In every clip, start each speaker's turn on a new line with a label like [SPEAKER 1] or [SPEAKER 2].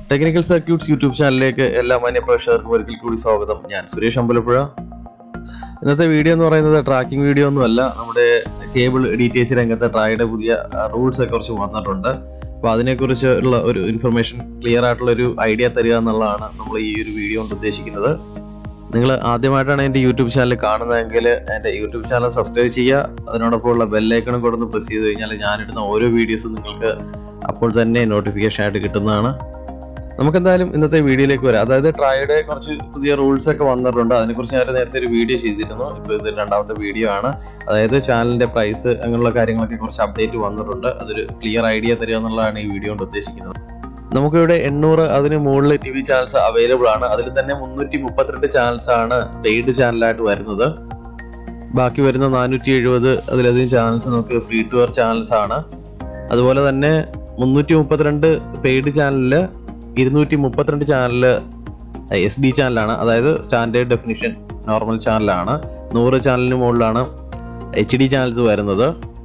[SPEAKER 1] technical circuits YouTube ചാനലിലേക്ക് എല്ലാ മാന്യ പ്രേക്ഷകർക്കും ഒരിക്കൽ കൂടി സ്വാഗതം ഞാൻ സുരേഷ് അമ്പലപ്പുഴ ഇന്നത്തെ വീഡിയോ എന്ന് പറയുന്നത് ട്രാക്കിംഗ് വീഡിയോ ഒന്നുമല്ല നമ്മുടെ കേബിൾ ഡി ടി എച്ച് രംഗത്തെ ട്രായുടെ പുതിയ റൂൾസ് ഒക്കെ കുറച്ച് വന്നിട്ടുണ്ട് അപ്പോൾ അതിനെക്കുറിച്ച് ഉള്ള ഒരു ഇൻഫർമേഷൻ ക്ലിയർ ആയിട്ടുള്ള ഒരു ഐഡിയ തരിക എന്നുള്ളതാണ് നമ്മൾ ഈ ഒരു വീഡിയോ കൊണ്ട് ഉദ്ദേശിക്കുന്നത് നിങ്ങൾ ആദ്യമായിട്ടാണ് എൻ്റെ യൂട്യൂബ് ചാനൽ കാണുന്നതെങ്കിൽ എൻ്റെ യൂട്യൂബ് ചാനൽ സബ്സ്ക്രൈബ് ചെയ്യുക അതിനോടൊപ്പം ഉള്ള ബെല്ലൈക്കണും കൂടെ ഒന്ന് പ്രസ് ചെയ്ത് കഴിഞ്ഞാൽ ഞാനിടുന്ന ഓരോ വീഡിയോസും നിങ്ങൾക്ക് അപ്പോൾ തന്നെ നോട്ടിഫിക്കേഷൻ ആയിട്ട് കിട്ടുന്നതാണ് നമുക്ക് എന്തായാലും ഇന്നത്തെ വീഡിയോയിലേക്ക് വരാം അതായത് ട്രൈയുടെ കുറച്ച് പുതിയ റൂൾസ് ഒക്കെ വന്നിട്ടുണ്ട് അതിനെക്കുറിച്ച് ഞാൻ നേരത്തെ ഒരു വീഡിയോ ചെയ്തിരുന്നു ഇപ്പോൾ ഇത് രണ്ടാമത്തെ വീഡിയോ ആണ് അതായത് ചാനലിന്റെ പ്രൈസ് അങ്ങനെയുള്ള കാര്യങ്ങളൊക്കെ കുറച്ച് അപ്ഡേറ്റ് വന്നിട്ടുണ്ട് അതൊരു ക്ലിയർ ഐഡിയ തരിക എന്നുള്ളതാണ് ഈ വീഡിയോ കൊണ്ട് ഉദ്ദേശിക്കുന്നത് നമുക്കിവിടെ എണ്ണൂറ് അതിന് മുകളിൽ ടി വി ചാനൽസ് അവൈലബിൾ ആണ് അതിൽ തന്നെ മുന്നൂറ്റി മുപ്പത്തിരണ്ട് ചാനൽസ് ആണ് പെയ്ഡ് ചാനലായിട്ട് വരുന്നത് ബാക്കി വരുന്ന നാനൂറ്റി എഴുപത് അതിലധികം ചാനൽസ് നമുക്ക് ഫ്രീ ടു എയർ ചാനൽസ് ആണ് അതുപോലെ തന്നെ മുന്നൂറ്റി മുപ്പത്തിരണ്ട് പെയ്ഡ് ചാനലില് ഇരുന്നൂറ്റി മുപ്പത്തിരണ്ട് ചാനല് എസ് ഡി ചാനലാണ് അതായത് സ്റ്റാൻഡേർഡ് ഡെഫിനിഷൻ നോർമൽ ചാനലാണ് നൂറ് ചാനലിന് മുകളിലാണ് എച്ച് ഡി ചാനൽസ് വരുന്നത്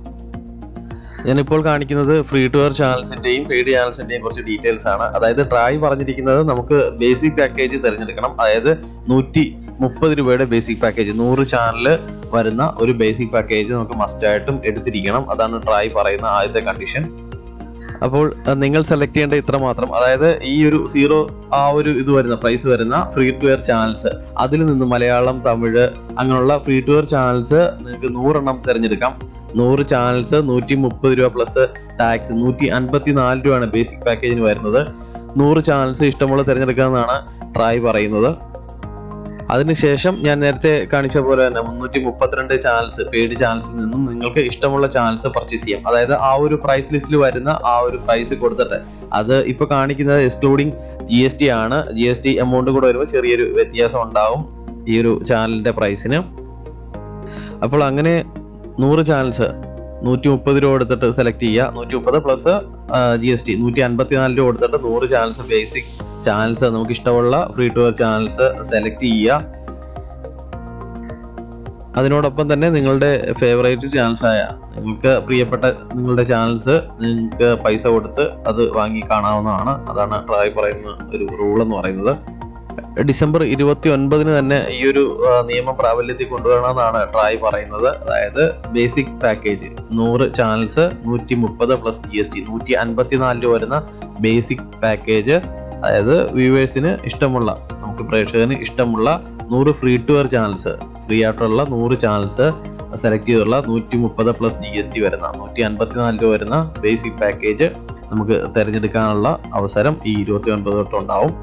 [SPEAKER 1] ഞാനിപ്പോൾ കാണിക്കുന്നത് ഫ്രീ ടു എയർ ചാനൽസിന്റെയും പെയ്ഡ് ചാനൽസിന്റെയും കുറച്ച് ഡീറ്റെയിൽസ് ആണ് അതായത് ട്രായ് പറഞ്ഞിരിക്കുന്നത് നമുക്ക് ബേസിക് പാക്കേജ് തിരഞ്ഞെടുക്കണം അതായത് നൂറ്റി മുപ്പത് രൂപയുടെ ബേസിക് പാക്കേജ് നൂറ് ചാനല് വരുന്ന ഒരു ബേസിക് പാക്കേജ് നമുക്ക് മസ്റ്റ് ആയിട്ടും എടുത്തിരിക്കണം അതാണ് ട്രായ് പറയുന്ന ആദ്യത്തെ കണ്ടീഷൻ അപ്പോൾ അഹ് നിങ്ങൾ സെലക്ട് ചെയ്യേണ്ട ഇത്ര മാത്രം അതായത് ഈ ഒരു സീറോ ആ ഒരു ഇത് വരുന്ന പ്രൈസ് വരുന്ന ഫ്രീ ടു എയർ ചാനൽസ് അതിൽ നിന്ന് മലയാളം തമിഴ് അങ്ങനെയുള്ള ഫ്രീ ടു എയർ ചാനൽസ് നിങ്ങൾക്ക് നൂറെണ്ണം തിരഞ്ഞെടുക്കാം നൂറ് ചാനൽസ് നൂറ്റി മുപ്പത് രൂപ പ്ലസ് ടാക്സ് നൂറ്റി അൻപത്തി നാല് രൂപയാണ് ബേസിക് പാക്കേജിന് വരുന്നത് നൂറ് ചാനൽസ് ഇഷ്ടമുള്ള തിരഞ്ഞെടുക്കാമെന്നാണ് ട്രായ് പറയുന്നത് അതിനുശേഷം ഞാൻ നേരത്തെ കാണിച്ച പോലെ തന്നെ മുന്നൂറ്റി മുപ്പത്തിരണ്ട് ചാനൽസ് പെയ്ഡ് ചാനൽസിൽ നിന്നും നിങ്ങൾക്ക് ഇഷ്ടമുള്ള ചാനൽസ് പർച്ചേസ് ചെയ്യാം അതായത് ആ ഒരു പ്രൈസ് ലിസ്റ്റിൽ വരുന്ന ആ ഒരു പ്രൈസ് കൊടുത്തിട്ട് അത് ഇപ്പൊ കാണിക്കുന്നത് എക്സ്ക്ലൂഡിങ് ജി എസ് ടി ആണ് ജി എസ് ടി എമൗണ്ട് കൂടെ വരുമ്പോൾ ചെറിയൊരു വ്യത്യാസം ഉണ്ടാവും ഈ ഒരു ചാനലിന്റെ പ്രൈസിന് അപ്പോൾ അങ്ങനെ നൂറ് ചാനൽസ് നൂറ്റി മുപ്പത് രൂപ കൊടുത്തിട്ട് സെലക്ട് ചെയ്യുക നൂറ്റി മുപ്പത് പ്ലസ് ജി എസ് ടി നൂറ്റി അൻപത്തിനാല് രൂപ കൊടുത്തിട്ട് നൂറ് ചാനൽസ് ബേസിക് ചാനൽസ് നമുക്ക് ഇഷ്ടമുള്ള free to air channels select ചെയ്യുക അതിനോടൊപ്പം തന്നെ നിങ്ങളുടെ ഫേവറേറ്റ് ചാനൽസ് ആയ നിങ്ങൾക്ക് പ്രിയപ്പെട്ട നിങ്ങളുടെ ചാനൽസ് നിങ്ങൾക്ക് പൈസ കൊടുത്ത് അത് വാങ്ങി കാണാവുന്നതാണ് അതാണ് ട്രായ് പറയുന്ന ഒരു റൂൾ എന്ന് പറയുന്നത് ഡിസംബർ ഇരുപത്തി ഒൻപതിന് തന്നെ ഈ ഒരു ആ, നിയമം പ്രാബല്യത്തിൽ കൊണ്ടുവരണമെന്നാണ് ട്രായ് പറയുന്നത് അതായത് ബേസിക് പാക്കേജ് നൂറ് ചാനൽസ് നൂറ്റി മുപ്പത് പ്ലസ് ജി എസ് ടി നൂറ്റി അൻപത്തിനാല് രൂപ വരുന്ന ബേസിക് പാക്കേജ് അതായത് വ്യൂവേഴ്സിന് ഇഷ്ടമുള്ള നമുക്ക് പ്രേക്ഷകന് ഇഷ്ടമുള്ള നൂറ് free to air channels free ആയിട്ടുള്ള നൂറ് ചാനൽസ് സെലക്ട് ചെയ്തുള്ള നൂറ്റി മുപ്പത് പ്ലസ് ജി എസ് ടി വരുന്ന നൂറ്റി അൻപത്തിനാല് രൂപ വരുന്ന ബേസിക് പാക്കേജ് നമുക്ക് തിരഞ്ഞെടുക്കാനുള്ള അവസരം ഈ ഇരുപത്തി ഒൻപത് തൊട്ട് ഉണ്ടാവും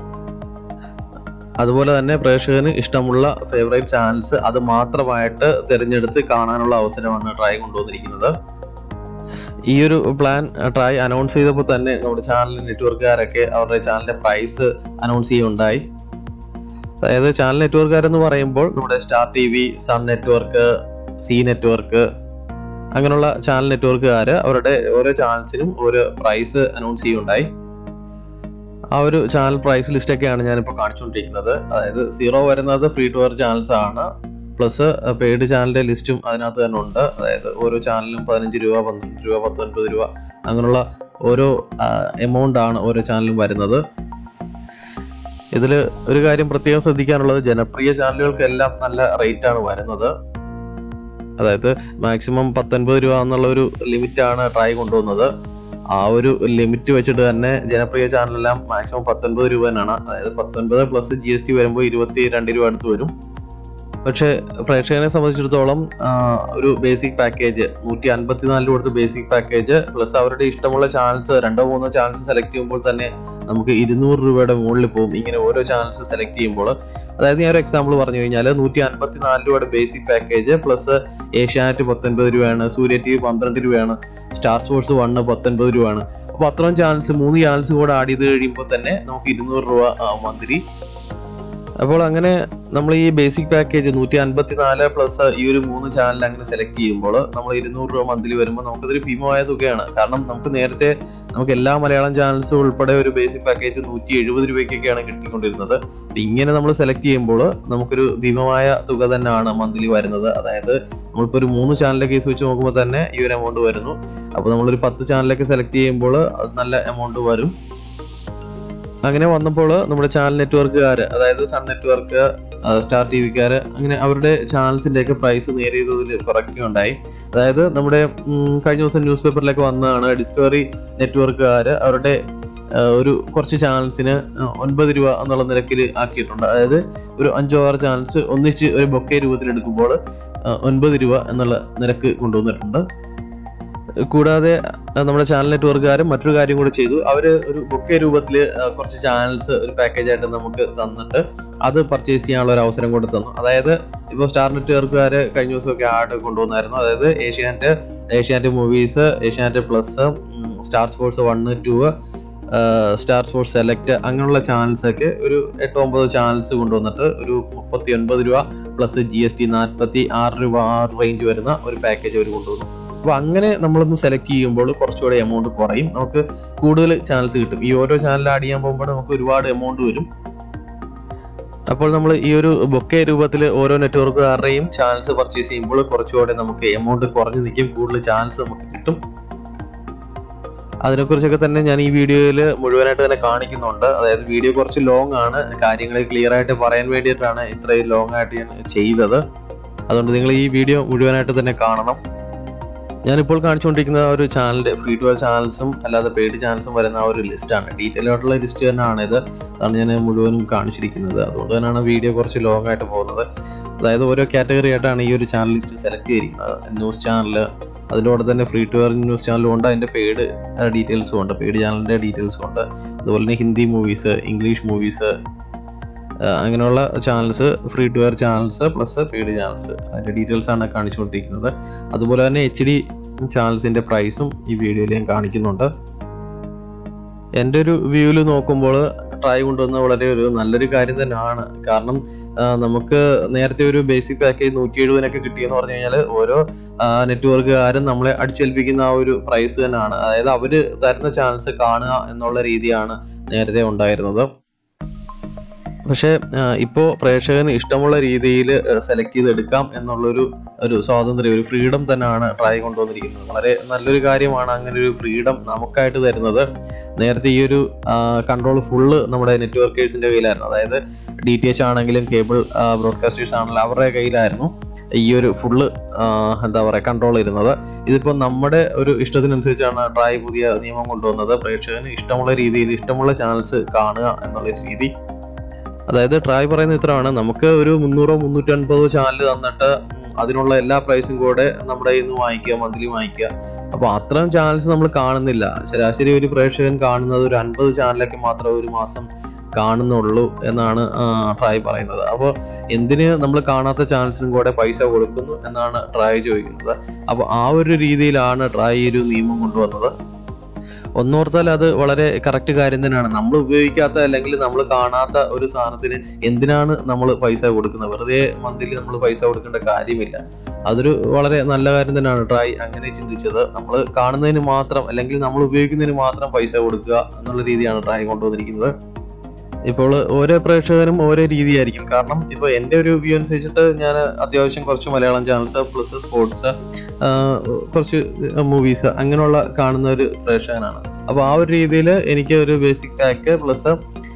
[SPEAKER 1] അതുപോലെ തന്നെ പ്രേക്ഷകന് ഇഷ്ടമുള്ള ഫേവറേറ്റ് ചാനൽസ് അത് മാത്രമായിട്ട് തിരഞ്ഞെടുത്ത് കാണാനുള്ള അവസരമാണ് ട്രൈ കൊണ്ടുവന്നിരിക്കുന്നത് ഈ ഒരു പ്ലാൻ ട്രൈ അനൗൺസ് ചെയ്തപ്പോൾ തന്നെ നമ്മുടെ ചാനൽ നെറ്റ്വർക്കുകാരൊക്കെ അവരുടെ ചാനലിന്റെ പ്രൈസ് അനൗൺസ് ചെയ്യുകയുണ്ടായി അതായത് ചാനൽ നെറ്റ്വർക്കുകാരെന്ന് പറയുമ്പോൾ നമ്മുടെ star T V sun network Zee network അങ്ങനെയുള്ള ചാനൽ നെറ്റ്വർക്കുകാർ അവരുടെ ഓരോ ചാനൽസിനും ഓരോ പ്രൈസ് അനൗൺസ് ചെയ്യുകയുണ്ടായി ആ ഒരു ചാനൽ പ്രൈസ് ലിസ്റ്റ് ഒക്കെയാണ് ഞാനിപ്പോൾ കാണിച്ചുകൊണ്ടിരിക്കുന്നത് അതായത് സീറോ വരുന്നത് ഫ്രീ ടു എയർ ചാനൽസ് ആണ് പ്ലസ് പെയ്ഡ് ചാനലിന്റെ ലിസ്റ്റും അതിനകത്ത് തന്നെ ഉണ്ട് അതായത് ഓരോ ചാനലിനും പതിനഞ്ച് രൂപ പന്ത്രണ്ട് രൂപ പത്തൊൻപത് രൂപ അങ്ങനെയുള്ള ഓരോ എമൗണ്ട് ആണ് ഓരോ ചാനലും വരുന്നത് ഇതിൽ ഒരു കാര്യം പ്രത്യേകം ശ്രദ്ധിക്കാനുള്ളത് ജനപ്രിയ ചാനലുകൾക്കെല്ലാം നല്ല റേറ്റ് ആണ് വരുന്നത് അതായത് മാക്സിമം പത്തൊൻപത് രൂപ എന്നുള്ള ഒരു ലിമിറ്റ് ആണ് ട്രൈ കൊണ്ടുവന്നത് ആ ഒരു ലിമിറ്റ് വെച്ചിട്ട് തന്നെ ജനപ്രിയ ചാനലെല്ലാം മാക്സിമം പത്തൊൻപത് രൂപ തന്നെയാണ് അതായത് പത്തൊൻപത് പ്ലസ് ജി എസ് ടി വരുമ്പോൾ ഇരുപത്തി രണ്ട് രൂപ അടുത്ത് വരും പക്ഷേ പ്രേക്ഷകനെ സംബന്ധിച്ചിടത്തോളം ആ, ഒരു ബേസിക് പാക്കേജ് നൂറ്റി അൻപത്തിനാല് രൂപ കൊടുത്ത് ബേസിക് പാക്കേജ് പ്ലസ് അവരുടെ ഇഷ്ടമുള്ള ചാനൽസ് രണ്ടോ മൂന്നോ ചാനൽസ് സെലക്ട് ചെയ്യുമ്പോൾ തന്നെ നമുക്ക് ഇരുന്നൂറ് രൂപയുടെ മുകളിൽ പോകും ഇങ്ങനെ ഓരോ ചാനൽസ് സെലക്ട് ചെയ്യുമ്പോൾ അതായത് ഞാൻ ഒരു എക്സാമ്പിൾ പറഞ്ഞു കഴിഞ്ഞാൽ നൂറ്റി അൻപത്തിനാല് രൂപയുടെ ബേസിക് പാക്കേജ് പ്ലസ് ഏഷ്യാനെറ്റ് പത്തൊൻപത് രൂപയാണ് സൂര്യ ടി വി പന്ത്രണ്ട് രൂപയാണ് സ്റ്റാർ സ്പോർട്സ് വണ്ണ് പത്തൊൻപത് രൂപയാണ് അപ്പോൾ അത്രയും ചാനൽസ് മൂന്ന് ചാനൽസ് കൂടെ ആഡ് ചെയ്ത് കഴിയുമ്പോൾ തന്നെ നമുക്ക് ഇരുന്നൂറ് രൂപ മന്ത്ലി അപ്പോൾ അങ്ങനെ നമ്മൾ ഈ ബേസിക് പാക്കേജ് നൂറ്റി അൻപത്തി നാല് പ്ലസ് ഈ ഒരു മൂന്ന് ചാനൽ അങ്ങനെ സെലക്ട് ചെയ്യുമ്പോൾ നമ്മൾ ഇരുന്നൂറ് രൂപ മന്ത്ലി വരുമ്പോൾ നമുക്കതൊരു ഭീമമായ തുകയാണ് കാരണം നമുക്ക് നേരത്തെ നമുക്ക് എല്ലാ മലയാളം ചാനൽസും ഉൾപ്പെടെ ഒരു ബേസിക് പാക്കേജ് നൂറ്റി എഴുപത് രൂപയ്ക്കൊക്കെയാണ് കിട്ടിക്കൊണ്ടിരുന്നത് അപ്പൊ ഇങ്ങനെ നമ്മൾ സെലക്ട് ചെയ്യുമ്പോൾ നമുക്കൊരു ഭീമമായ തുക തന്നെയാണ് മന്ത്ലി വരുന്നത് അതായത് നമ്മളിപ്പോൾ ഒരു മൂന്ന് ചാനലിന്റെ കേസ് വെച്ച് നോക്കുമ്പോൾ തന്നെ ഈ ഒരു എമൗണ്ട് വരുന്നു അപ്പോൾ നമ്മളൊരു പത്ത് ചാനലൊക്കെ സെലക്ട് ചെയ്യുമ്പോൾ അത് നല്ല എമൗണ്ട് വരും അങ്ങനെ വന്നപ്പോൾ നമ്മുടെ ചാനൽ നെറ്റ്വർക്കുകാർ അതായത് സൺ നെറ്റ്വർക്ക് സ്റ്റാർ ടി വിക്കാർ അങ്ങനെ അവരുടെ ചാനൽസിന്റെ ഒക്കെ പ്രൈസ് നേരിയ തോതിൽ കുറയ്ക്കുകയുണ്ടായി അതായത് നമ്മുടെ ഉം, കഴിഞ്ഞ ദിവസം ന്യൂസ് പേപ്പറിലൊക്കെ വന്നതാണ് ഡിസ്കവറി നെറ്റ്വർക്കുകാർ അവരുടെ ആ, ഒരു കുറച്ച് ചാനൽസിന് ഒൻപത് രൂപ എന്നുള്ള നിരക്കിൽ ആക്കിയിട്ടുണ്ട് അതായത് ഒരു അഞ്ചോ ആറ് ചാനൽസ് ഒന്നിച്ച് ഒരു ബൊക്കെ രൂപത്തിൽ എടുക്കുമ്പോൾ ആ, ഒൻപത് രൂപ എന്നുള്ള നിരക്ക് കൊണ്ടുവന്നിട്ടുണ്ട് കൂടാതെ ആ, നമ്മുടെ ചാനൽ നെറ്റ്വർക്കുകാരും മറ്റൊരു കാര്യം കൂടി ചെയ്തു അവർ ഒരു ബൊക്കെ രൂപത്തിൽ കുറച്ച് ചാനൽസ് ഒരു പാക്കേജ് ആയിട്ട് നമുക്ക് തന്നിട്ട് അത് പർച്ചേസ് ചെയ്യാനുള്ള ഒരു അവസരം കൂടി തന്നു അതായത് ഇപ്പോൾ സ്റ്റാർ നെറ്റ്വർക്കുകാർ കഴിഞ്ഞ ദിവസമൊക്കെ ആഡ് കൊണ്ടുവന്നായിരുന്നു അതായത് Asianet Asianet movies Asianet plus star sports one two star sports select അങ്ങനെയുള്ള ചാനൽസ് ഒക്കെ ഒരു എട്ട് ഒമ്പത് ചാനൽസ് കൊണ്ടുവന്നിട്ട് ഒരു മുപ്പത്തി ഒൻപത് രൂപ പ്ലസ് ജി എസ് ടി നാൽപ്പത്തി ആറ് രൂപ ആ റേഞ്ച് വരുന്ന ഒരു പാക്കേജ് അവർ കൊണ്ടുവന്നു അപ്പോൾ അങ്ങനെ നമ്മളൊന്ന് സെലക്ട് ചെയ്യുമ്പോൾ കുറച്ചുകൂടെ എമൗണ്ട് കുറയും നമുക്ക് കൂടുതൽ ചാനൽസ് കിട്ടും ഈ ഓരോ ചാനൽ ആഡ് ചെയ്യാൻ പോകുമ്പോൾ നമുക്ക് ഒരുപാട് എമൗണ്ട് വരും അപ്പോൾ നമ്മൾ ഈ ഒരു ബൊക്കെ രൂപത്തിൽ ഓരോ നെറ്റ്വർക്കുകാരുടെയും ചാനൽസ് പർച്ചേസ് ചെയ്യുമ്പോൾ കുറച്ചുകൂടെ നമുക്ക് എമൗണ്ട് കുറഞ്ഞു നിൽക്കും കൂടുതൽ ചാനൽസ് നമുക്ക് കിട്ടും അതിനെക്കുറിച്ചൊക്കെ തന്നെ ഞാൻ ഈ വീഡിയോയിൽ മുഴുവനായിട്ട് തന്നെ കാണിക്കുന്നുണ്ട് അതായത് വീഡിയോ കുറച്ച് ലോങ് ആണ് കാര്യങ്ങൾ ക്ലിയർ ആയിട്ട് പറയാൻ വേണ്ടിയിട്ടാണ് ഇത്രയും ലോങ് ആയിട്ട് ഞാൻ ചെയ്തത് അതുകൊണ്ട് നിങ്ങൾ ഈ വീഡിയോ മുഴുവനായിട്ട് തന്നെ കാണണം ഞാനിപ്പോൾ കാണിച്ചുകൊണ്ടിരിക്കുന്ന ആ ഒരു ചാനലിന്റെ ഫ്രീ ടു ചാനൽസും അല്ലാതെ പെയ്ഡ് ചാനൽസും വരുന്ന ആ ഒരു ലിസ്റ്റാണ് ഡീറ്റെയിൽ ആയിട്ടുള്ള ലിസ്റ്റ് തന്നെയാണ് ഇത് അതാണ് ഞാൻ മുഴുവനും കാണിച്ചിരിക്കുന്നത് അതുകൊണ്ട് തന്നെയാണ് വീഡിയോ കുറച്ച് ലോങ് ആയിട്ട് പോകുന്നത് അതായത് ഓരോ കാറ്റഗറി ആയിട്ടാണ് ഈ ഒരു ചാനൽ ലിസ്റ്റ് സെലക്ട് ചെയ്തിരിക്കുന്നത് ന്യൂസ് ചാനൽ അതിൻ്റെ കൂടെ തന്നെ ഫ്രീ ടു എയർ ന്യൂസ് ചാനലും ഉണ്ട് അതിൻ്റെ പെയ്ഡ് ഡീറ്റെയിൽസും ഉണ്ട് പെയ്ഡ് ചാനലിൻ്റെ ഡീറ്റെയിൽസും ഉണ്ട് അതുപോലെ തന്നെ ഹിന്ദി മൂവീസ് ഇംഗ്ലീഷ് മൂവീസ് അങ്ങനെയുള്ള channels free to air channels plus paid channels അതിൻ്റെ ഡീറ്റെയിൽസ് ആണ് കാണിച്ചുകൊണ്ടിരിക്കുന്നത് അതുപോലെ തന്നെ എച്ച് ഡി ചാനൽസിൻ്റെ പ്രൈസും ഈ വീഡിയോയിൽ ഞാൻ കാണിക്കുന്നുണ്ട് എൻ്റെ ഒരു വ്യൂവിൽ നോക്കുമ്പോൾ ട്രൈ കൊണ്ടുവന്ന വളരെ ഒരു നല്ലൊരു കാര്യം തന്നെയാണ് കാരണം ആ, നമുക്ക് നേരത്തെ ഒരു ബേസിക് പാക്കേജ് നൂറ്റി എഴുപതിനൊക്കെ കിട്ടിയെന്ന് പറഞ്ഞു കഴിഞ്ഞാൽ ഓരോ നെറ്റ്വർക്കുകാരും നമ്മളെ അടിച്ചേൽപ്പിക്കുന്ന ആ ഒരു പ്രൈസ് തന്നെയാണ് അതായത് അവര് തരുന്ന ചാൻസ് കാണുക എന്നുള്ള രീതിയാണ് നേരത്തെ ഉണ്ടായിരുന്നത് പക്ഷേ ഇപ്പോൾ പ്രേക്ഷകന് ഇഷ്ടമുള്ള രീതിയിൽ സെലക്ട് ചെയ്തെടുക്കാം എന്നുള്ളൊരു ഒരു സ്വാതന്ത്ര്യം ഒരു ഫ്രീഡം തന്നെയാണ് ട്രൈ കൊണ്ടുവന്നിരിക്കുന്നത് വളരെ നല്ലൊരു കാര്യമാണ് അങ്ങനെ ഒരു ഫ്രീഡം നമുക്കായിട്ട് തരുന്നത് നേരത്തെ ഈ ഒരു കൺട്രോൾ ഫുള്ള് നമ്മുടെ നെറ്റ്വർക്കേഴ്സിന്റെ കയ്യിലായിരുന്നു അതായത് ഡി ടി എച്ച് ആണെങ്കിലും കേബിൾ ബ്രോഡ്കാസ്റ്റേഴ്സ് ആണെങ്കിലും അവരുടെ കയ്യിലായിരുന്നു ഈ ഒരു ഫുള്ള് എന്താ പറയുക കൺട്രോൾ ഇരുന്നത് ഇതിപ്പോൾ നമ്മുടെ ഒരു ഇഷ്ടത്തിനനുസരിച്ചാണ് ട്രൈ പുതിയ നിയമം കൊണ്ടുവന്നത് പ്രേക്ഷകന് ഇഷ്ടമുള്ള രീതിയിൽ ഇഷ്ടമുള്ള ചാനൽസ് കാണുക എന്നുള്ള രീതി അതായത് ട്രായ് പറയുന്ന ഇത്രയാണ് നമുക്ക് ഒരു മുന്നൂറോ മുന്നൂറ്റി അൻപതോ ചാനൽ തന്നിട്ട് ഉം, അതിനുള്ള എല്ലാ പ്രൈസും കൂടെ നമ്മുടെ കയ്യിൽ നിന്ന് വാങ്ങിക്കുക മന്ത്ലി വാങ്ങിക്കുക അപ്പോൾ അത്രയും ചാനൽസ് നമ്മൾ കാണുന്നില്ല ശരാശരി ഒരു പ്രേക്ഷകൻ കാണുന്നത് ഒരു അൻപത് ചാനലൊക്കെ മാത്രമേ ഒരു മാസം കാണുന്നുള്ളൂ എന്നാണ് ആ, ട്രായ് പറയുന്നത് അപ്പോൾ എന്തിന് നമ്മൾ കാണാത്ത ചാനൽസിനും കൂടെ പൈസ കൊടുക്കുന്നു എന്നാണ് ട്രായ് ചോദിക്കുന്നത് അപ്പോൾ ആ ഒരു രീതിയിലാണ് ട്രായ് ഈ ഒരു നിയമം കൊണ്ടുവന്നത് ഒന്നോർത്താൽ അത് വളരെ കറക്റ്റ് കാര്യം തന്നെയാണ് നമ്മൾ ഉപയോഗിക്കാത്ത അല്ലെങ്കിൽ നമ്മൾ കാണാത്ത ഒരു സാധനത്തിന് എന്തിനാണ് നമ്മൾ പൈസ കൊടുക്കുന്നത് വെറുതെ മന്ത്ലി നമ്മൾ പൈസ കൊടുക്കേണ്ട കാര്യമില്ല അതൊരു വളരെ നല്ല കാര്യം തന്നെയാണ് ട്രായ് അങ്ങനെ ചിന്തിച്ചത് നമ്മൾ കാണുന്നതിന് മാത്രം അല്ലെങ്കിൽ നമ്മൾ ഉപയോഗിക്കുന്നതിന് മാത്രം പൈസ കൊടുക്കുക എന്നുള്ള രീതിയാണ് ട്രായ് കൊണ്ടുവന്നിരിക്കുന്നത് ഇപ്പോൾ ഓരോ പ്രേക്ഷകനും ഓരോ രീതിയായിരിക്കും കാരണം ഇപ്പോൾ എൻ്റെ ഒരു വ്യൂ അനുസരിച്ചിട്ട് ഞാൻ അത്യാവശ്യം കുറച്ച് മലയാളം ചാനൽസ് പ്ലസ് സ്പോർട്സ് കുറച്ച് മൂവീസ് അങ്ങനെയുള്ള കാണുന്ന ഒരു പ്രേക്ഷകനാണ് അപ്പോൾ ആ ഒരു രീതിയിൽ എനിക്ക് ഒരു ബേസിക് പാക്ക് പ്ലസ്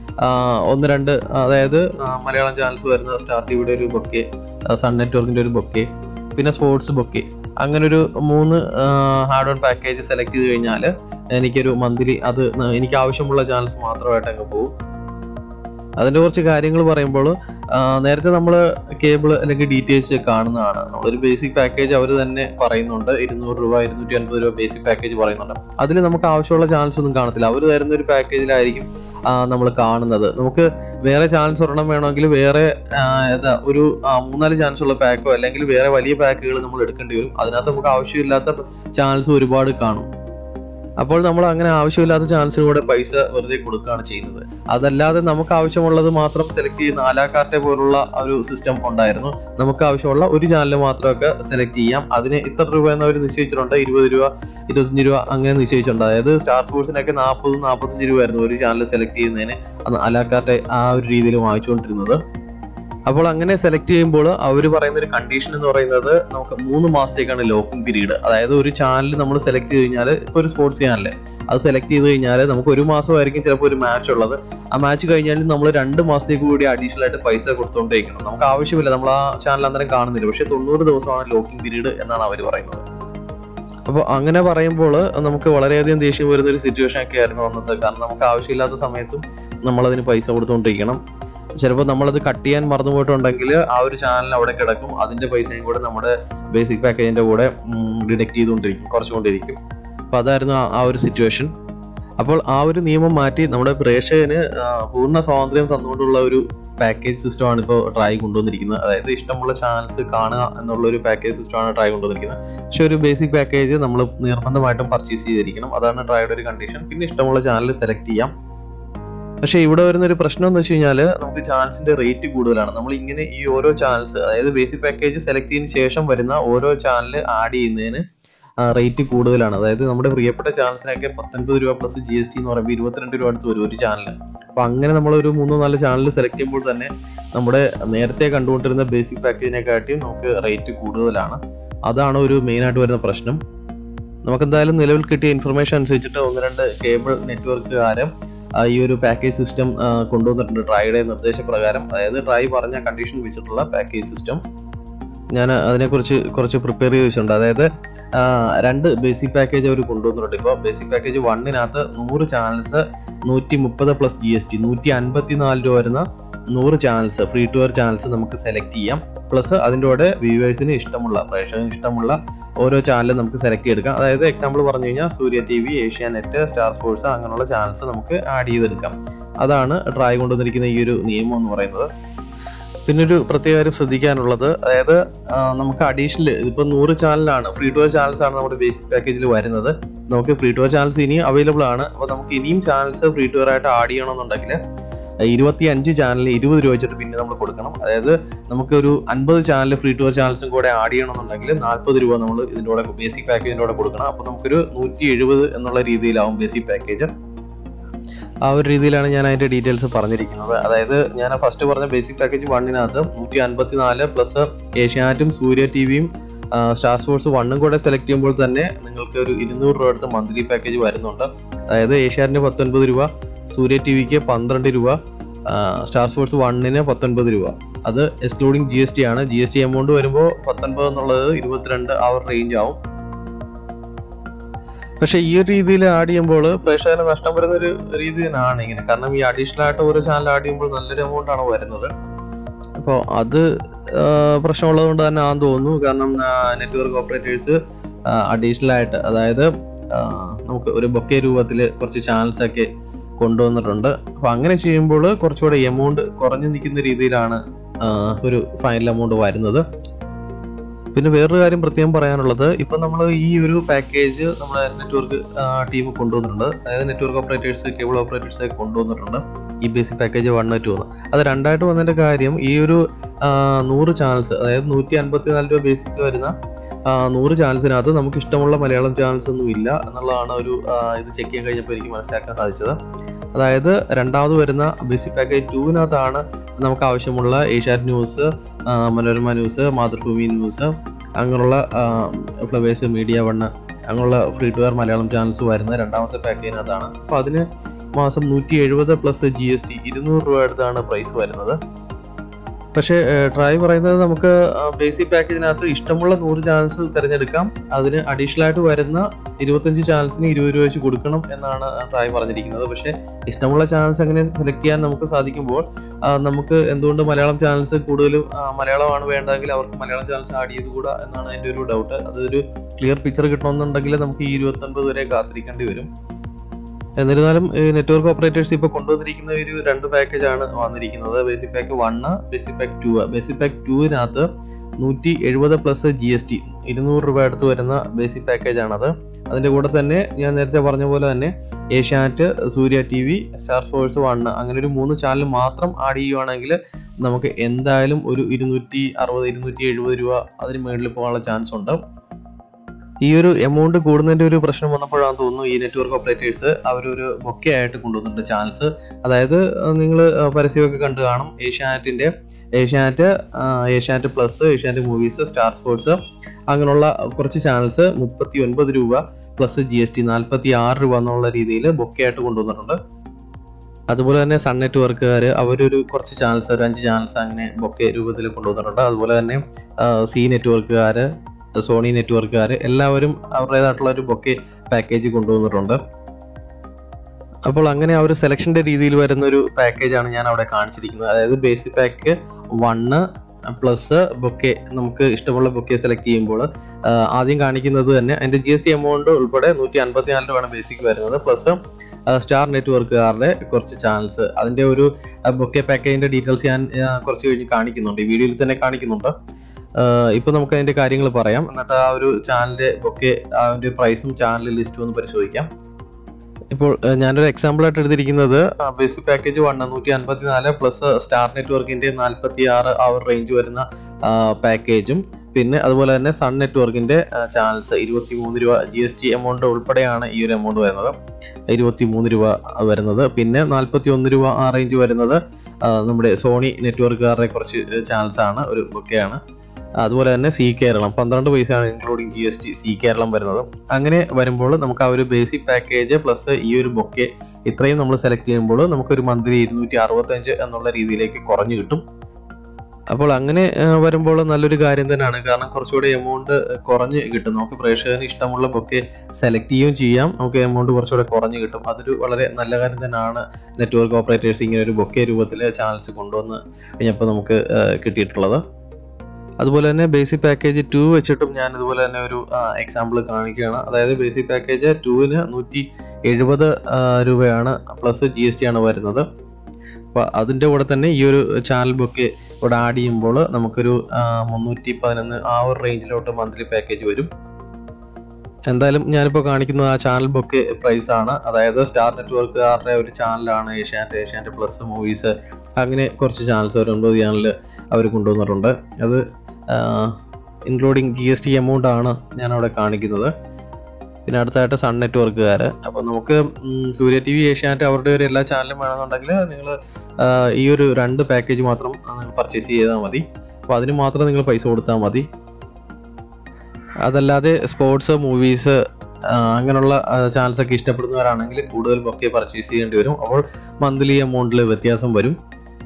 [SPEAKER 1] ഒന്ന് രണ്ട് അതായത് ആ, മലയാളം ചാനൽസ് വരുന്ന സ്റ്റാർ ടിവിയുടെ ഒരു ബൊക്കെ സൺ നെറ്റ്വർക്കിന്റെ ഒരു ബൊക്കെ പിന്നെ സ്പോർട്സ് ബൊക്കെ അങ്ങനെ ഒരു മൂന്ന് ഹാർഡ് ഓൺ പാക്കേജ് സെലക്ട് ചെയ്ത് കഴിഞ്ഞാൽ എനിക്കൊരു മന്ത്ലി അത് എനിക്ക് ആവശ്യമുള്ള ചാനൽസ് മാത്രമായിട്ട് അങ്ങ് പോകും അതിന്റെ കുറച്ച് കാര്യങ്ങൾ പറയുമ്പോൾ നേരത്തെ നമ്മൾ കേബിൾ അല്ലെങ്കിൽ ഡി ടി എച്ച് കാണുന്നതാണ് നമ്മളൊരു ബേസിക് പാക്കേജ് അവർ തന്നെ പറയുന്നുണ്ട് ഇരുന്നൂറ് രൂപ ഇരുന്നൂറ്റി അൻപത് രൂപ ബേസിക് പാക്കേജ് പറയുന്നുണ്ട് അതിൽ നമുക്ക് ആവശ്യമുള്ള ചാനൽസ് ഒന്നും കാണത്തില്ല അവർ തരുന്ന ഒരു പാക്കേജിലായിരിക്കും നമ്മൾ കാണുന്നത് നമുക്ക് വേറെ ചാനൽസ് ഒരെണ്ണം വേണമെങ്കിൽ വേറെ ആ, ഏതാ ഒരു ആ, മൂന്നാല് ചാനൽസ് ഉള്ള പാക്കോ അല്ലെങ്കിൽ വേറെ വലിയ പാക്കുകൾ നമ്മൾ എടുക്കേണ്ടി വരും അതിനകത്ത് നമുക്ക് ആവശ്യമില്ലാത്ത ചാനൽസ് ഒരുപാട് കാണും അപ്പോൾ നമ്മൾ അങ്ങനെ ആവശ്യമില്ലാത്ത ചാനൽസിന് കൂടെ പൈസ വെറുതെ കൊടുക്കുകയാണ് ചെയ്യുന്നത് അതല്ലാതെ നമുക്ക് ആവശ്യമുള്ളത് മാത്രം സെലക്ട് ചെയ്യുന്ന ആലാക്കാർട്ടെ പോലുള്ള ഒരു സിസ്റ്റം ഉണ്ടായിരുന്നു നമുക്ക് ആവശ്യമുള്ള ഒരു ചാനൽ മാത്രമൊക്കെ സെലക്ട് ചെയ്യാം അതിന് ഇത്ര രൂപ എന്നവർ നിശ്ചയിച്ചിട്ടുണ്ട് ഇരുപത് രൂപ ഇരുപത്തഞ്ച് രൂപ അങ്ങനെ നിശ്ചയിച്ചിട്ടുണ്ട് അതായത് സ്റ്റാർ സ്പോർട്സിനൊക്കെ നാൽപ്പത് നാൽപ്പത്തഞ്ച് രൂപ ആയിരുന്നു ഒരു ചാനൽ സെലക്ട് ചെയ്യുന്നതിന് അന്ന് അലാക്കാർട്ടെ ആ ഒരു രീതിയിൽ വാങ്ങിച്ചുകൊണ്ടിരുന്നത് അപ്പോൾ അങ്ങനെ സെലക്ട് ചെയ്യുമ്പോൾ അവർ പറയുന്ന ഒരു കണ്ടീഷൻ എന്ന് പറയുന്നത് നമുക്ക് മൂന്ന് മാസത്തേക്കാണ് ലോക്കിംഗ് പീരീഡ് അതായത് ഒരു ചാനൽ നമ്മൾ സെലക്ട് ചെയ്ത് കഴിഞ്ഞാൽ ഇപ്പോൾ ഒരു സ്പോർട്സ് ചാനൽ അത് സെലക്ട് ചെയ്ത് കഴിഞ്ഞാൽ നമുക്ക് ഒരു മാസമായിരിക്കും ചിലപ്പോൾ ഒരു മാച്ച് ഉള്ളത് ആ മാച്ച് കഴിഞ്ഞാലും നമ്മൾ രണ്ട് മാസത്തേക്ക് കൂടി അഡീഷണൽ ആയിട്ട് പൈസ കൊടുത്തുകൊണ്ടേയിരിക്കണം നമുക്ക് ആവശ്യമില്ല നമ്മൾ ആ ചാനൽ അന്നേരം കാണുന്നില്ല പക്ഷേ തൊണ്ണൂറ് ദിവസമാണ് ലോക്കിംഗ് പീരീഡ് എന്നാണ് അവർ പറയുന്നത് അപ്പോൾ അങ്ങനെ പറയുമ്പോൾ നമുക്ക് വളരെയധികം ദേഷ്യം വരുന്ന ഒരു സിറ്റുവേഷൻ ഒക്കെ ആയിരുന്നു അന്നത്തെ കാരണം നമുക്ക് ആവശ്യമില്ലാത്ത സമയത്തും നമ്മളതിന് പൈസ കൊടുത്തുകൊണ്ടിരിക്കണം ചിലപ്പോൾ നമ്മളത് കട്ട് ചെയ്യാൻ മറന്നു പോയിട്ടുണ്ടെങ്കിൽ ആ ഒരു ചാനൽ അവിടെ കിടക്കും അതിന്റെ പൈസയും കൂടെ നമ്മുടെ ബേസിക് പാക്കേജിന്റെ കൂടെ ഡിഡക്ട് ചെയ്തുകൊണ്ടിരിക്കും കുറച്ചുകൊണ്ടിരിക്കും അപ്പോൾ അതായിരുന്നു ആ- ആ ഒരു സിറ്റുവേഷൻ അപ്പോൾ ആ ഒരു നിയമം മാറ്റി നമ്മുടെ പ്രേക്ഷകന് ആ, പൂർണ്ണ സ്വാതന്ത്ര്യം തന്നുകൊണ്ടുള്ള ഒരു പാക്കേജ് സിസ്റ്റമാണ് ഇപ്പോൾ ട്രൈ കൊണ്ടുവന്നിരിക്കുന്നത് അതായത് ഇഷ്ടമുള്ള ചാനൽസ് കാണുക എന്നുള്ള ഒരു പാക്കേജ് സിസ്റ്റമാണ് ട്രൈ കൊണ്ടുവന്നിരിക്കുന്നത് പക്ഷെ ഒരു ബേസിക് പാക്കേജ് നമ്മൾ നിർബന്ധമായിട്ടും പർച്ചേസ് ചെയ്തിരിക്കണം അതാണ് ട്രൈയുടെ ഒരു കണ്ടീഷൻ പിന്നെ ഇഷ്ടമുള്ള ചാനൽ സെലക്ട് ചെയ്യാം പക്ഷേ ഇവിടെ വരുന്ന ഒരു പ്രശ്നം എന്ന് വെച്ച് കഴിഞ്ഞാൽ നമുക്ക് ചാനൽസിന്റെ റേറ്റ് കൂടുതലാണ് നമ്മൾ ഇങ്ങനെ ഈ ഓരോ ചാനൽസ് അതായത് ബേസിക് പാക്കേജ് സെലക്ട് ചെയ്തതിന് ശേഷം വരുന്ന ഓരോ ചാനൽ ആഡ് ചെയ്യുന്നതിന് റേറ്റ് കൂടുതലാണ് അതായത് നമ്മുടെ പ്രിയപ്പെട്ട ചാനൽസിനൊക്കെ പത്തൊൻപത് രൂപ പ്ലസ് ജി എസ് ടി എന്ന് പറയുമ്പോൾ ഇരുപത്തിരണ്ട് രൂപ അടുത്ത് വരും ഒരു ചാനൽ അപ്പൊ അങ്ങനെ നമ്മൾ ഒരു മൂന്നോ നാല് ചാനൽ സെലക്ട് ചെയ്യുമ്പോൾ തന്നെ നമ്മുടെ നേരത്തെ കണ്ടുകൊണ്ടിരുന്ന ബേസിക് പാക്കേജിനെക്കാട്ടിയും നമുക്ക് റേറ്റ് കൂടുതലാണ് അതാണ് ഒരു മെയിൻ ആയിട്ട് വരുന്ന പ്രശ്നം നമുക്ക് എന്തായാലും നിലവിൽ കിട്ടിയ ഇൻഫർമേഷൻ അനുസരിച്ചിട്ട് ഒന്ന് രണ്ട് കേബിൾ നെറ്റ്വർക്കുകാരും ഈ ഒരു പാക്കേജ് സിസ്റ്റം കൊണ്ടുവന്നിട്ടുണ്ട് ട്രൈയുടെ നിർദ്ദേശപ്രകാരം അതായത് ട്രൈ പറഞ്ഞ കണ്ടീഷൻ വെച്ചിട്ടുള്ള പാക്കേജ് സിസ്റ്റം ഞാൻ അതിനെക്കുറിച്ച് കുറച്ച് പ്രിപ്പയർ ചെയ്ത് വെച്ചിട്ടുണ്ട് അതായത് ആ, രണ്ട് ബേസിക് പാക്കേജ് അവർ കൊണ്ടുവന്നിട്ടുണ്ട് ഇപ്പോൾ ബേസിക് പാക്കേജ് വണ്ണിനകത്ത് നൂറ് ചാനൽസ് നൂറ്റി മുപ്പത് പ്ലസ് ജി എസ് ടി നൂറ്റി അൻപത്തി നാല് രൂപ വരുന്ന നൂറ് channels free to air channels നമുക്ക് സെലക്ട് ചെയ്യാം പ്ലസ് അതിൻ്റെ കൂടെ വ്യൂവേഴ്സിന് ഇഷ്ടമുള്ള പ്രേക്ഷകന് ഇഷ്ടമുള്ള ഓരോ ചാനലും നമുക്ക് സെലക്ട് ചെയ്തെടുക്കാം അതായത് എക്സാമ്പിൾ പറഞ്ഞു കഴിഞ്ഞാൽ Surya T V Asianet star sports അങ്ങനെയുള്ള ചാനൽസ് നമുക്ക് ആഡ് ചെയ്തെടുക്കാം അതാണ് ട്രായ് കൊണ്ടുവന്നിരിക്കുന്ന ഈ ഒരു നിയമം എന്ന് പറയുന്നത് പിന്നെ ഒരു പ്രത്യേക കാര്യം ശ്രദ്ധിക്കാനുള്ളത് അതായത് ആ, നമുക്ക് അഡീഷണൽ ഇതിപ്പോൾ നൂറ് ചാനലാണ് ഫ്രീ ടു ചാനൽസ് ആണ് നമ്മുടെ ബേസിക് പാക്കേജിൽ വരുന്നത് നമുക്ക് ഫ്രീ ടു ചാനൽസ് ഇനിയും അവൈലബിൾ ആണ് അപ്പോൾ നമുക്ക് ഇനിയും ചാനൽസ് ഫ്രീ ടു ആയിട്ട് ആഡ് ചെയ്യണമെന്നുണ്ടെങ്കിൽ ഇരുപത്തി അഞ്ച് ചാനൽ ഇരുപത് രൂപ വെച്ചിട്ട് പിന്നെ നമ്മൾ കൊടുക്കണം അതായത് നമുക്ക് ഒരു അൻപത് ചാനൽ ഫ്രീ ടു ചാനൽസും കൂടെ ആഡ് ചെയ്യണമെന്നുണ്ടെങ്കിൽ നാൽപ്പത് രൂപ നമ്മൾ ഇതിൻ്റെ കൂടെ ബേസിക് പാക്കേജിൻ്റെ കൂടെ കൊടുക്കണം അപ്പോൾ നമുക്കൊരു നൂറ്റി എഴുപത് എന്നുള്ള രീതിയിലാവും ബേസിക് പാക്കേജ് ആ ഒരു രീതിയിലാണ് ഞാൻ അതിന്റെ ഡീറ്റെയിൽസ് പറഞ്ഞിരിക്കുന്നത് അതായത് ഞാൻ ഫസ്റ്റ് പറഞ്ഞ ബേസിക് പാക്കേജ് വണ്ണിനകത്ത് നൂറ്റി അൻപത്തി നാല് പ്ലസ് ഏഷ്യാനെറ്റും സൂര്യ ടി വിയും സ്റ്റാർ സ്പോർട്സ് വണ്ണും കൂടെ സെലക്ട് ചെയ്യുമ്പോൾ തന്നെ നിങ്ങൾക്ക് ഒരു ഇരുന്നൂറ് രൂപ അടുത്ത് മന്ത്ലി പാക്കേജ് വരുന്നുണ്ട് അതായത് ഏഷ്യാനെറ്റിന് പത്തൊൻപത് രൂപ സൂര്യ ടി വിക്ക് പന്ത്രണ്ട് രൂപ ആ, സ്റ്റാർ സ്പോർട്സ് വണ്ണിന് പത്തൊൻപത് രൂപ അത് എക്സ്ക്ലൂഡിങ് ജി എസ് ടി ആണ് ജി എസ് ടി എമൗണ്ട് വരുമ്പോൾ പത്തൊൻപത് എന്നുള്ളത് ഇരുപത്തിരണ്ട് ആ ഒരു റേഞ്ച് ആവും പക്ഷെ ഈ ഒരു രീതിയിൽ ആഡ് ചെയ്യുമ്പോൾ പ്രേക്ഷകന് നഷ്ടം വരുന്ന ഒരു രീതി തന്നെയാണ് ഇങ്ങനെ കാരണം ഈ അഡീഷണൽ ആയിട്ട് ഓരോ ചാനൽ ആഡ് ചെയ്യുമ്പോൾ നല്ലൊരു എമൗണ്ട് ആണ് വരുന്നത് അപ്പോൾ അത് ആ, പ്രശ്നമുള്ളത് കൊണ്ട് തന്നെ ആണെന്ന് തോന്നുന്നു കാരണം നെറ്റ്വർക്ക് ഓപ്പറേറ്റേഴ്സ് അഡീഷണൽ ആയിട്ട് അതായത് ആ, നമുക്ക് ഒരു ബൊക്കെ രൂപത്തിൽ കുറച്ച് ചാനൽസ് ഒക്കെ കൊണ്ടുവന്നിട്ടുണ്ട് അപ്പോൾ അങ്ങനെ ചെയ്യുമ്പോൾ കുറച്ചുകൂടെ എമൗണ്ട് കുറഞ്ഞു നിൽക്കുന്ന രീതിയിലാണ് ആ, ഒരു ഫൈനൽ എമൗണ്ട് വരുന്നത് പിന്നെ വേറൊരു കാര്യം പ്രത്യേകം പറയാനുള്ളത് ഇപ്പം നമ്മൾ ഈ ഒരു പാക്കേജ് നമ്മുടെ നെറ്റ്വർക്ക് ടീം കൊണ്ടുവന്നിട്ടുണ്ട് അതായത് നെറ്റ്വർക്ക് ഓപ്പറേറ്റേഴ്സ് കേബിൾ ഓപ്പറേറ്റേഴ്സ് ഒക്കെ കൊണ്ടുവന്നിട്ടുണ്ട് ഈ ബേസിക് പാക്കേജ് വൺ ടു എന്ന് അത് രണ്ടായിട്ട് വന്നതിന്റെ കാര്യം ഈ ഒരു ആ, നൂറ് ചാനൽസ് അതായത് നൂറ്റി അൻപത്തി നാല് രൂപ ബേസിക് വരുന്ന ആ, നൂറ് ചാനൽസിനകത്ത് നമുക്ക് ഇഷ്ടമുള്ള മലയാളം ചാനൽസ് ഒന്നും ഇല്ല എന്നുള്ളതാണ് ഒരു ആ, ഇത് ചെക്ക് ചെയ്യാൻ കഴിഞ്ഞപ്പോൾ എനിക്ക് മനസ്സിലാക്കാൻ സാധിച്ചത് അതായത് രണ്ടാമത് വരുന്ന ബേസിക് പാക്കേജ് ടൂവിനകത്താണ് നമുക്ക് ആവശ്യമുള്ള ഏഷ്യാനെറ്റ് ന്യൂസ് ആ, മനോരമ ന്യൂസ് മാതൃഭൂമി ന്യൂസ് അങ്ങനെയുള്ള ഫ്ലവേഴ്സ് മീഡിയ വണ്ണ് അങ്ങനെയുള്ള free to air Malayalam channels വരുന്ന രണ്ടാമത്തെ പാക്കേജിനകത്താണ് അപ്പോൾ അതിന് മാസം നൂറ്റി എഴുപത് പ്ലസ് ജി എസ് ടി ഇരുന്നൂറ് രൂപ അടുത്താണ് പ്രൈസ് വരുന്നത് പക്ഷേ ട്രൈ പറയുന്നത് നമുക്ക് ബേസിക് പാക്കേജിനകത്ത് ഇഷ്ടമുള്ള നൂറ് ചാനൽസ് തിരഞ്ഞെടുക്കാം അതിന് അഡീഷണൽ ആയിട്ട് വരുന്ന ഇരുപത്തഞ്ച് ചാനൽസിന് ഇരുപത് രൂപ വെച്ച് കൊടുക്കണം എന്നാണ് ട്രൈ പറഞ്ഞിരിക്കുന്നത് പക്ഷേ ഇഷ്ടമുള്ള ചാനൽസ് അങ്ങനെ സെലക്ട് ചെയ്യാൻ നമുക്ക് സാധിക്കുമ്പോൾ ആ, നമുക്ക് എന്തുകൊണ്ട് മലയാളം ചാനൽസ് കൂടുതലും ആ, മലയാളമാണ് വേണ്ടതെങ്കിൽ അവർക്ക് മലയാളം ചാനൽസ് ആഡ് ചെയ്തുകൂടാ എന്നാണ് എൻ്റെ ഒരു ഡൗട്ട് അതൊരു ക്ലിയർ പിക്ചർ കിട്ടണമെന്നുണ്ടെങ്കിൽ നമുക്ക് ഈ ഇരുപത്തൊൻപത് വരെ കാത്തിരിക്കേണ്ടി വരും എന്നിരുന്നാലും നെറ്റ്വർക്ക് ഓപ്പറേറ്റേഴ്സ് ഇപ്പോൾ കൊണ്ടുവന്നിരിക്കുന്ന ഒരു രണ്ട് പാക്കേജ് ആണ് വന്നിരിക്കുന്നത് basic pack one basic pack two basic pack ടുവിനകത്ത് നൂറ്റി എഴുപത് പ്ലസ് ജി എസ് ടി ഇരുന്നൂറ് രൂപ അടുത്ത് വരുന്ന ബേസിക് പാക്കേജ് ആണത് അതിന്റെ കൂടെ തന്നെ ഞാൻ നേരത്തെ പറഞ്ഞ പോലെ തന്നെ Asianet Surya T V star sports one അങ്ങനെ ഒരു മൂന്ന് ചാനൽ മാത്രം ആഡ് ചെയ്യുവാണെങ്കിൽ നമുക്ക് എന്തായാലും ഒരു ഇരുന്നൂറ്റി അറുപത് ഇരുന്നൂറ്റി എഴുപത് രൂപ അതിന് മുകളിൽ പോകാനുള്ള ചാൻസ് ഉണ്ട് ഈ ഒരു എമൗണ്ട് കൂടുന്നതിന്റെ ഒരു പ്രശ്നം വന്നപ്പോഴാണ് തോന്നുന്നു ഈ നെറ്റ്വർക്ക് ഓപ്പറേറ്റേഴ്സ് അവരൊരു ബൊക്കെ ആയിട്ട് കൊണ്ടുവന്നിട്ടുണ്ട് ചാനൽസ് അതായത് നിങ്ങൾ പരസ്യമൊക്കെ കണ്ടു കാണും ഏഷ്യാനെറ്റിന്റെ ഏഷ്യാനെറ്റ് ആ, Asianet plus Asianet movies star sports അങ്ങനെയുള്ള കുറച്ച് ചാനൽസ് മുപ്പത്തി ഒൻപത് രൂപ പ്ലസ് ജി എസ് ടി നാൽപ്പത്തി ആറ് രൂപ എന്നുള്ള രീതിയിൽ ബൊക്കെ ആയിട്ട് കൊണ്ടുവന്നിട്ടുണ്ട് അതുപോലെ തന്നെ സൺ നെറ്റ്വർക്കുകാർ അവരൊരു കുറച്ച് ചാനൽസ് ഒരു അഞ്ച് ചാനൽസ് അങ്ങനെ ബൊക്കെ രൂപത്തിൽ കൊണ്ടുവന്നിട്ടുണ്ട് അതുപോലെ തന്നെ സി നെറ്റ്വർക്കുകാർ സോണി നെറ്റ്വർക്കുകാർ എല്ലാവരും അവരുടേതായിട്ടുള്ള ഒരു ബൊക്കെ പാക്കേജ് കൊണ്ടുവന്നിട്ടുണ്ട് അപ്പോൾ അങ്ങനെ ആ ഒരു സെലക്ഷൻ്റെ രീതിയിൽ വരുന്ന ഒരു പാക്കേജാണ് ഞാൻ അവിടെ കാണിച്ചിരിക്കുന്നത് അതായത് basic pack one plus bouquet നമുക്ക് ഇഷ്ടമുള്ള ബൊക്കെ സെലക്ട് ചെയ്യുമ്പോൾ ആദ്യം കാണിക്കുന്നത് തന്നെ അതിൻ്റെ ജി എസ് ടി എമൗണ്ട് ഉൾപ്പെടെ നൂറ്റി അൻപത്തി നാല് രൂപയാണ് ബേസിക് വരുന്നത് പ്ലസ് സ്റ്റാർ നെറ്റ്വർക്കുകാരുടെ കുറച്ച് ചാനൽസ് അതിൻ്റെ ഒരു ബൊക്കെ പാക്കേജിൻ്റെ ഡീറ്റെയിൽസ് ഞാൻ ആ, കുറച്ച് കഴിഞ്ഞ് കാണിക്കുന്നുണ്ട് ഈ വീഡിയോയിൽ തന്നെ കാണിക്കുന്നുണ്ട് ഇപ്പോൾ നമുക്ക് അതിൻ്റെ കാര്യങ്ങൾ പറയാം എന്നിട്ട് ആ ഒരു ചാനലിൻ്റെ ബൊക്കെ അതിൻ്റെ പ്രൈസും ചാനൽ ലിസ്റ്റും ഒന്ന് പരിശോധിക്കാം ഇപ്പോൾ ഏഹ്, ഞാനൊരു എക്സാമ്പിൾ ആയിട്ട് എടുത്തിരിക്കുന്നത് ബേസിക് പാക്കേജ് വൺ നൂറ്റി അൻപത്തി നാല് പ്ലസ് സ്റ്റാർ നെറ്റ്വർക്കിന്റെ നാൽപ്പത്തി ആറ് ആ ഒരു റേഞ്ച് വരുന്ന പാക്കേജും പിന്നെ അതുപോലെ തന്നെ സൺ നെറ്റ്വർക്കിന്റെ ചാനൽസ് ഇരുപത്തി മൂന്ന് രൂപ ജി എസ് ടി എമൗണ്ട് ഉൾപ്പെടെയാണ് ഈ ഒരു എമൗണ്ട് വരുന്നത് ഇരുപത്തി മൂന്ന് രൂപ വരുന്നത് പിന്നെ നാൽപ്പത്തി ഒന്ന് രൂപ ആ റേഞ്ച് വരുന്നത് ആ, നമ്മുടെ സോണി നെറ്റ്വർക്കുകാരുടെ കുറച്ച് ചാനൽസ് ആണ് ഒരു ബൊക്കെയാണ് അതുപോലെ തന്നെ സി കേരളം പന്ത്രണ്ട് പൈസയാണ് including G S T Zee Keralam വരുന്നത് അങ്ങനെ വരുമ്പോൾ നമുക്ക് ആ ഒരു ബേസിക് പാക്കേജ് പ്ലസ് ഈ ഒരു ബൊക്കെ ഇത്രയും നമ്മൾ സെലക്ട് ചെയ്യുമ്പോൾ നമുക്കൊരു മന്ത്ലി ഇരുന്നൂറ്റി അറുപത്തഞ്ച് എന്നുള്ള രീതിയിലേക്ക് കുറഞ്ഞു കിട്ടും അപ്പോൾ അങ്ങനെ ആ, വരുമ്പോൾ നല്ലൊരു കാര്യം തന്നെയാണ് കാരണം കുറച്ചുകൂടി എമൗണ്ട് കുറഞ്ഞ് കിട്ടും നമുക്ക് പ്രേക്ഷകന് ഇഷ്ടമുള്ള ബൊക്കെ സെലക്ട് ചെയ്യുകയും ചെയ്യാം നമുക്ക് എമൗണ്ട് കുറച്ചുകൂടെ കുറഞ്ഞ് കിട്ടും അതൊരു വളരെ നല്ല കാര്യം തന്നെയാണ് നെറ്റ്വർക്ക് ഓപ്പറേറ്റേഴ്സ് ഇങ്ങനെ ഒരു ബൊക്കെ രൂപത്തിൽ ചാനൽസ് കൊണ്ടുവന്ന് കഴിഞ്ഞപ്പോൾ നമുക്ക് ആ, കിട്ടിയിട്ടുള്ളത് അതുപോലെ തന്നെ ബേസിക് പാക്കേജ് ടു വെച്ചിട്ടും ഞാൻ ഇതുപോലെ തന്നെ ഒരു എക്സാമ്പിൾ കാണിക്കുകയാണ് അതായത് ബേസിക് പാക്കേജ് ടുവിന് നൂറ്റി എഴുപത് രൂപയാണ് പ്ലസ് ജി എസ് ടി ആണ് വരുന്നത് അപ്പോൾ അതിൻ്റെ കൂടെ തന്നെ ഈ ഒരു ചാനൽ ബുക്ക് ഇവിടെ ആഡ് ചെയ്യുമ്പോൾ നമുക്കൊരു ആ, മുന്നൂറ്റി പതിനൊന്ന് ആ ഒരു റേഞ്ചിലോട്ട് മന്ത്ലി പാക്കേജ് വരും എന്തായാലും ഞാനിപ്പോൾ കാണിക്കുന്നത് ആ ചാനൽ ബുക്ക് പ്രൈസ് ആണ് അതായത് സ്റ്റാർ നെറ്റ്വർക്കുകാരുടെ ഒരു ചാനലാണ് ഏഷ്യാനെറ്റ് ഏഷ്യാനെറ്റ് പ്ലസ് മൂവീസ് അങ്ങനെ കുറച്ച് ചാനൽസ് ഒരു ഒൻപത് ചാനൽ അവർ കൊണ്ടുവന്നിട്ടുണ്ട് അത് including G S T amount ആണ് ഞാൻ അവിടെ കാണിക്കുന്നത് പിന്നെ അടുത്തായിട്ട് സൺ നെറ്റ്വർക്കുകാർ അപ്പോൾ നമുക്ക് ഉം, സൂര്യ ടി വി ഏഷ്യാനെറ്റ് അവരുടെ ഒരു എല്ലാ ചാനലും വേണമെന്നുണ്ടെങ്കിൽ നിങ്ങൾ ഈ ഒരു രണ്ട് പാക്കേജ് മാത്രം പർച്ചേസ് ചെയ്താൽ മതി അപ്പോൾ അതിന് മാത്രം നിങ്ങൾ പൈസ കൊടുത്താൽ മതി അതല്ലാതെ സ്പോർട്സ് മൂവീസ് അങ്ങനെയുള്ള ചാനൽസ് ഒക്കെ ഇഷ്ടപ്പെടുന്നവരാണെങ്കിൽ കൂടുതൽ ബൊക്കെ പർച്ചേസ് ചെയ്യേണ്ടി വരും അപ്പോൾ മന്ത്ലി എമൗണ്ടിൽ വ്യത്യാസം വരും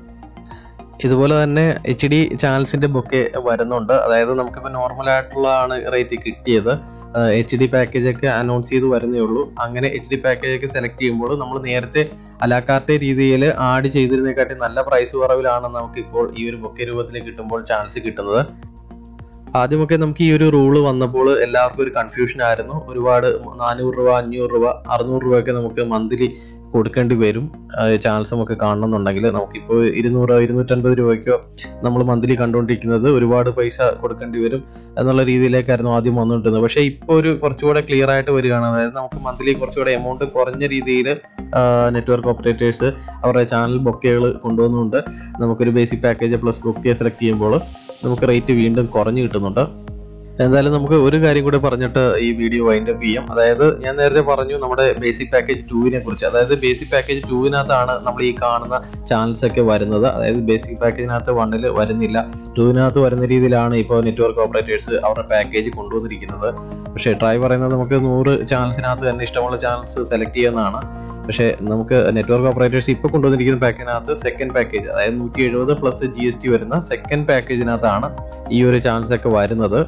[SPEAKER 1] ഇതുപോലെ തന്നെ എച്ച് ഡി ചാനൽസിന്റെ ബൊക്കെ വരുന്നുണ്ട് അതായത് നമുക്കിപ്പോൾ നോർമൽ ആയിട്ടുള്ളതാണ് റേറ്റ് കിട്ടിയത് എച്ച് ഡി പാക്കേജ് ഒക്കെ അനൗൺസ് ചെയ്ത് വരുന്നേ ഉള്ളൂ അങ്ങനെ എച്ച് ഡി പാക്കേജ് ഒക്കെ സെലക്ട് ചെയ്യുമ്പോൾ നമ്മൾ നേരത്തെ അലാക്കാർട്ടെ രീതിയിൽ ആഡ് ചെയ്തിരുന്നേക്കാട്ടി നല്ല പ്രൈസ് കുറവിലാണ് നമുക്കിപ്പോൾ ഈ ഒരു ബൊക്കെ രൂപത്തിൽ കിട്ടുമ്പോൾ ചാൻസ് കിട്ടുന്നത് ആദ്യമൊക്കെ നമുക്ക് ഈ ഒരു റൂള് വന്നപ്പോൾ എല്ലാവർക്കും ഒരു കൺഫ്യൂഷൻ ആയിരുന്നു ഒരുപാട് നാനൂറ് രൂപ അഞ്ഞൂറ് രൂപ അറുന്നൂറ് രൂപയൊക്കെ നമുക്ക് മന്ത്ലി കൊടുക്കേണ്ടി വരും ചാനൽസും ഒക്കെ കാണണമെന്നുണ്ടെങ്കിൽ നമുക്കിപ്പോൾ ഇരുന്നൂറ് ഇരുന്നൂറ്റൻപത് രൂപയ്ക്കോ നമ്മൾ മന്ത്ലി കണ്ടുകൊണ്ടിരിക്കുന്നത് ഒരുപാട് പൈസ കൊടുക്കേണ്ടി വരും എന്നുള്ള രീതിയിലേക്കായിരുന്നു ആദ്യം വന്നുകൊണ്ടിരുന്നത് പക്ഷേ ഇപ്പോൾ ഒരു കുറച്ചുകൂടെ ക്ലിയർ ആയിട്ട് വരികയാണ് അതായത് നമുക്ക് മന്ത്ലി കുറച്ചുകൂടെ എമൗണ്ട് കുറഞ്ഞ രീതിയിൽ നെറ്റ്വർക്ക് ഓപ്പറേറ്റേഴ്സ് അവരുടെ ചാനൽ ബൊക്കകൾ കൊണ്ടുവന്നുകൊണ്ട് നമുക്കൊരു basic package plus bouquet select ചെയ്യുമ്പോൾ നമുക്ക് റേറ്റ് വീണ്ടും കുറഞ്ഞു കിട്ടുന്നുണ്ട് എന്തായാലും നമുക്ക് ഒരു കാര്യം കൂടെ പറഞ്ഞിട്ട് ഈ വീഡിയോ വൈൻഡ് അപ്പ് ചെയ്യാം അതായത് ഞാൻ നേരത്തെ പറഞ്ഞു നമ്മുടെ ബേസിക് പാക്കേജ് ടൂവിനെ കുറിച്ച് അതായത് ബേസിക് പാക്കേജ് ടൂവിനകത്താണ് നമ്മൾ ഈ കാണുന്ന ചാനൽസ് ഒക്കെ വരുന്നത് അതായത് ബേസിക് പാക്കേജിനകത്ത് വണ്ണിൽ വരുന്നില്ല ടൂവിനകത്ത് വരുന്ന രീതിയിലാണ് ഇപ്പോൾ നെറ്റ്വർക്ക് ഓപ്പറേറ്റേഴ്സ് അവരുടെ പാക്കേജ് കൊണ്ടുവന്നിരിക്കുന്നത് പക്ഷേ ട്രൈ പറയുന്നത് നമുക്ക് നൂറ് ചാനൽസിനകത്ത് തന്നെ ഇഷ്ടമുള്ള ചാനൽസ് സെലക്ട് ചെയ്യുന്നതാണ് പക്ഷേ നമുക്ക് നെറ്റ്വർക്ക് ഓപ്പറേറ്റേഴ്സ് ഇപ്പോൾ കൊണ്ടുവന്നിരിക്കുന്ന പാക്കേജിനകത്ത് സെക്കൻഡ് പാക്കേജ് അതായത് നൂറ്റി എഴുപത് പ്ലസ് ജി എസ് ടി വരുന്ന സെക്കൻഡ് പാക്കേജിനകത്താണ് ഈ ഒരു ചാൻസ് ഒക്കെ വരുന്നത്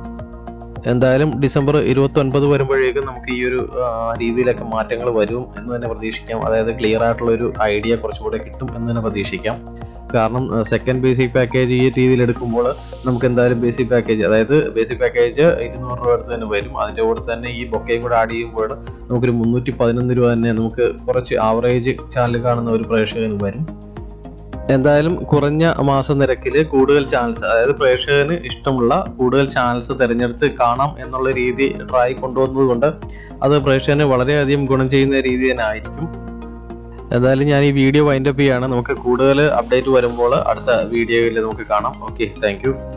[SPEAKER 1] എന്തായാലും ഡിസംബർ ഇരുപത്തി ഒൻപത് വരുമ്പോഴേക്കും നമുക്ക് ഈ ഒരു ആ, രീതിയിലൊക്കെ മാറ്റങ്ങൾ വരും എന്ന് തന്നെ പ്രതീക്ഷിക്കാം അതായത് ക്ലിയർ ആയിട്ടുള്ള ഒരു ഐഡിയ കുറച്ചുകൂടെ കിട്ടും എന്ന് തന്നെ പ്രതീക്ഷിക്കാം കാരണം സെക്കൻഡ് ബേസിക് പാക്കേജ് ഈ രീതിയിൽ എടുക്കുമ്പോൾ നമുക്ക് എന്തായാലും ബേസിക് പാക്കേജ് അതായത് ബേസിക് പാക്കേജ് ഇരുന്നൂറ് രൂപ അടുത്ത് തന്നെ വരും അതിൻ്റെ കൂടെ തന്നെ ഈ ബൊക്കയും കൂടെ ആഡ് ചെയ്യുമ്പോൾ നമുക്കൊരു മുന്നൂറ്റി പതിനൊന്ന് രൂപ തന്നെ നമുക്ക് കുറച്ച് ആവറേജ് ചാനൽ കാണുന്ന ഒരു പ്രേക്ഷകന് വരും എന്തായാലും കുറഞ്ഞ മാസ നിരക്കിൽ കൂടുതൽ ചാനൽസ് അതായത് പ്രേക്ഷകന് ഇഷ്ടമുള്ള കൂടുതൽ ചാനൽസ് തിരഞ്ഞെടുത്ത് കാണാം എന്നുള്ള രീതി ട്രൈ കൊണ്ടുവന്നത് കൊണ്ട് അത് പ്രേക്ഷകന് വളരെയധികം ഗുണം ചെയ്യുന്ന രീതി തന്നെ ആയിരിക്കും എന്തായാലും ഞാൻ ഈ വീഡിയോ വൈൻഡപ്പ് ചെയ്യാണ് നമുക്ക് കൂടുതൽ അപ്ഡേറ്റ് വരുമ്പോൾ അടുത്ത വീഡിയോയിൽ നമുക്ക് കാണാം ഓക്കെ താങ്ക്